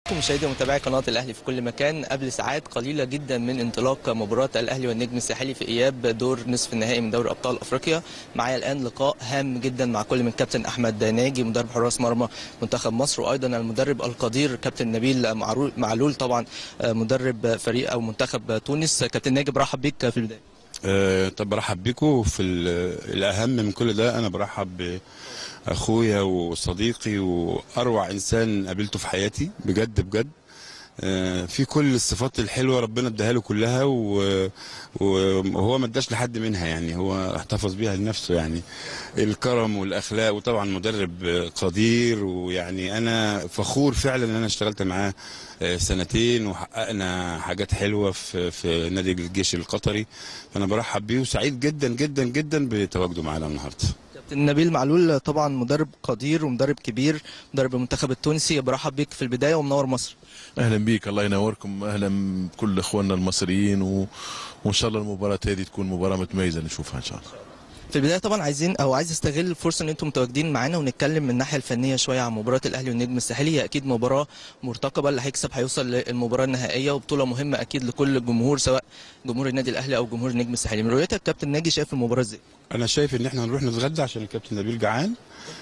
مشاهدي ومتابعي قناة الأهلي في كل مكان قبل ساعات قليلة جدا من انطلاق مباراة الأهلي والنجم الساحلي في إياب دور نصف النهائي من دوري أبطال أفريقيا معايا الآن لقاء هام جدا مع كل من كابتن أحمد ناجي مدرب حراس مرمى منتخب مصر وأيضا المدرب القدير كابتن نبيل معرو- معلول طبعا آه، مدرب فريق أو منتخب تونس كابتن ناجي برحب بيك في البداية آه، طب برحب بيكم في ال- الاهم من كل ده انا برحب باخويا وصديقي واروع انسان قابلته في حياتي بجد بجد آه، في كل الصفات الحلوه ربنا اداها له كلها و- وهو ما اداش لحد منها يعني هو احتفظ بيها لنفسه يعني الكرم والاخلاق وطبعا مدرب قدير ويعني انا فخور فعلا ان انا اشتغلت معاه آه، سنتين وحققنا حاجات حلوه في في نادي الجيش القطري فانا برحب بيه وسعيد جدا جدا جدا بتواجده معانا النهارده كابتن نبيل معلول طبعا مدرب قدير ومدرب كبير مدرب المنتخب التونسي برحب بيك في البداية ومنور مصر اهلا بيك الله ينوركم اهلا بكل اخواننا المصريين و... وان شاء الله المباراه هذه تكون مباراه متميزه نشوفها ان شاء الله في البدايه طبعا عايزين او عايز استغل الفرصه ان انتم متواجدين معانا ونتكلم من الناحيه الفنيه شويه عن مباراه الاهلي والنجم الساحلي هي اكيد مباراه مرتقبه اللي هيكسب هيوصل للمباراه النهائيه وبطوله مهمه اكيد لكل الجمهور سواء جمهور النادي الاهلي او جمهور النجم الساحلي من رؤيتك كابتن ناجي شايف المباراه ازاي انا شايف ان احنا هنروح نتغدى عشان الكابتن نبيل جعان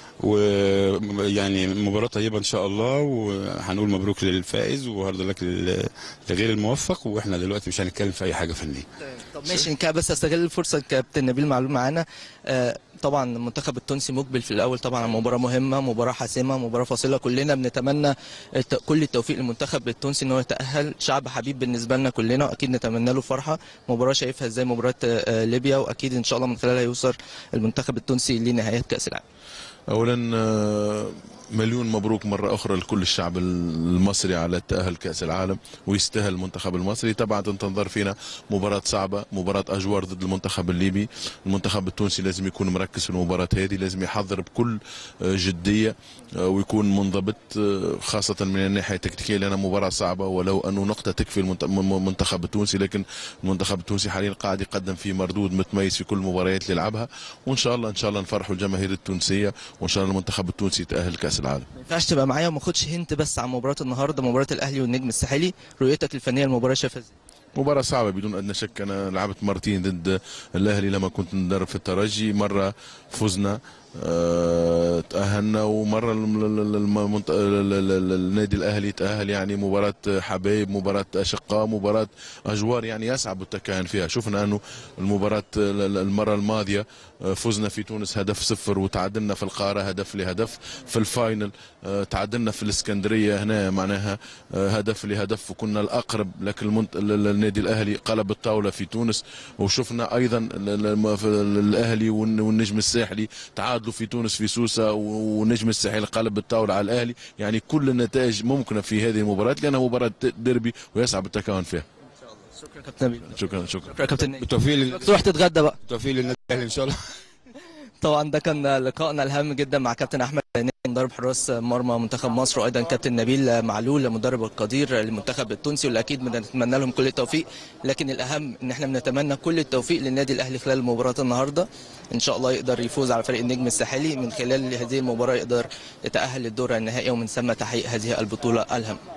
ويعني مباراة طيبة إن شاء الله وهنقول مبروك للفائز وهارد لك لل- لغير الموفق وإحنا دلوقتي مش هنتكلم في أي حاجة فنية. طب ماشي كده بس استغل الفرصه كابتن نبيل معلول معانا آه، طبعا المنتخب التونسي مقبل في الاول طبعا على مباراه مهمه مباراه حاسمه مباراه فاصله كلنا بنتمنى الت- كل التوفيق للمنتخب التونسي ان هو يتاهل شعب حبيب بالنسبه لنا كلنا واكيد نتمنى له فرحه مباراه شايفها ازاي مباراه آه، ليبيا واكيد ان شاء الله من خلالها يوصل المنتخب التونسي لنهايات كاس العالم اولا آه، مليون مبروك مرة أخرى لكل الشعب المصري على التأهل كأس العالم ويستاهل المنتخب المصري طبعا تنتظر فينا مباراة صعبة مباراة أجوار ضد المنتخب الليبي المنتخب التونسي لازم يكون مركز في المباراة هذه لازم يحضر بكل آه، جدية آه، ويكون منضبط آه، خاصة من الناحية التكتيكية لأنها مباراة صعبة ولو أنه نقطة تكفي المنت- الم- المنتخب التونسي لكن المنتخب التونسي حاليا قاعد يقدم فيه مردود متميز في كل المباريات اللي يلعبها وإن شاء الله إن شاء الله نفرحوا الجماهير التونسية وإن شاء الله المنتخب التونسي يتأهل كأس العالم ما ينفعش تبقى معايا وما اخدش هنت بس عن مباراه النهارده مباراه الاهلي والنجم الساحلي رؤيتك الفنيه للمباراه شايفها ازاي مباراة صعبة بدون أدنى شك أنا لعبت مرتين ضد الأهلي لما كنت ندرب في الترجي مرة فزنا آه، تأهلنا ومرة الم- ال- ال- المنت- ال- ال- ال- النادي الأهلي تأهل يعني مباراة حبايب مباراة أشقاء مباراة أجوار يعني يصعب التكهن فيها شفنا أنه المباراة ال- ال- المرة الماضية آه، فزنا في تونس هدف صفر وتعادلنا في القارة هدف لهدف في الفاينل آه، تعادلنا في الإسكندرية هنا معناها آه، هدف لهدف وكنا الأقرب لكن المنت... ال- ال- النادي الأهلي قلب الطاولة في تونس وشفنا أيضا ال- ال- الم- في ال- الأهلي والن- والنجم الساحلي تعادلوا في تونس في سوسة والنجم الساحلي قلب الطاولة على الأهلي يعني كل النتائج ممكنة في هذه المباراة لأنها مباراة ديربي ويصعب التكهن فيها شكرا كابتن نبيل شكرا شكرا شكرا كابتن نبيل بالتوفيق لل- تروح تتغدى بقى بالتوفيق للنادي الأهلي إن شاء الله. طبعا ده كان لقائنا الهام جدا مع كابتن احمد ناجي مدرب حراس مرمى منتخب مصر وايضا كابتن نبيل معلول المدرب القدير للمنتخب التونسي واللي اكيد بنتمنى لهم كل التوفيق لكن الاهم ان احنا بنتمنى كل التوفيق للنادي الاهلي خلال مباراه النهارده ان شاء الله يقدر يفوز على فريق النجم الساحلي من خلال هذه المباراه يقدر يتاهل للدور النهائي ومن ثم تحقيق هذه البطوله الهامه